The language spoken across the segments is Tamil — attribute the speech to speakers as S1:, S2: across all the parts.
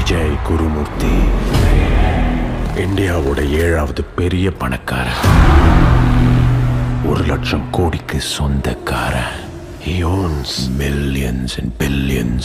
S1: விஜய் குருமூர்த்தி இந்தியாவோட ஏழாவது பெரிய பணக்காரன் ஒரு லட்சம் கோடிக்கு சொந்தக்காரன் He owns millions and billions.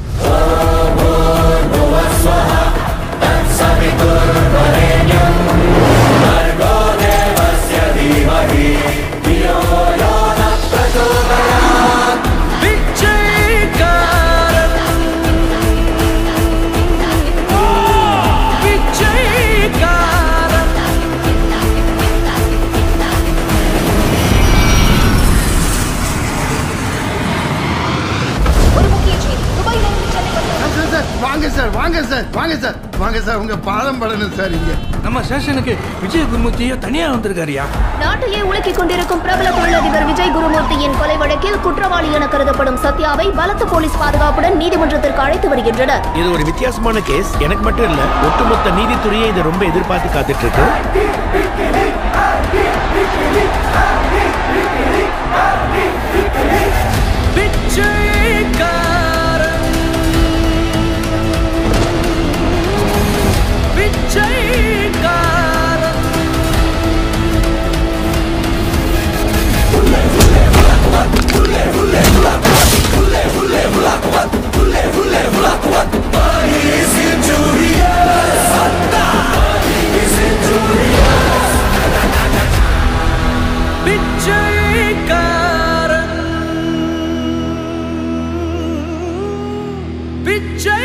S2: ஒரு முக்கிய செய்தி துபாயிலிருந்து சென்னை வந்த
S3: சார், சார், வாங்க சார் வாங்க சார் வாங்க சார் வாங்க சார் உங்க பாதம் படணும் சார் இங்க
S4: நம்ம ஸ்டேஷனுக்கு விஜய குருமூர்த்தியே தனியா வந்திருக்காருயா
S2: நாட்டையே உலுக்கிக் கொண்டிருக்கும் பிரபல தொழிலதிபர் விஜய் குருமூர்த்தியின் கொலை வழக்கில் குற்றவாளி என கருதப்படும் சத்யாவை பலத்த போலீஸ் பாதுகாப்புடன் நீதிமன்றத்திற்கு அழைத்து வருகின்றனர்
S5: இது ஒரு வித்தியாசமான கேஸ் எனக்கு மட்டும் இல்ல ஒட்டுமொத்த நீதித்துறையே இதை ரொம்ப எதிர்பார்த்து காத்துட்டு இருக்கு
S4: பிச்சை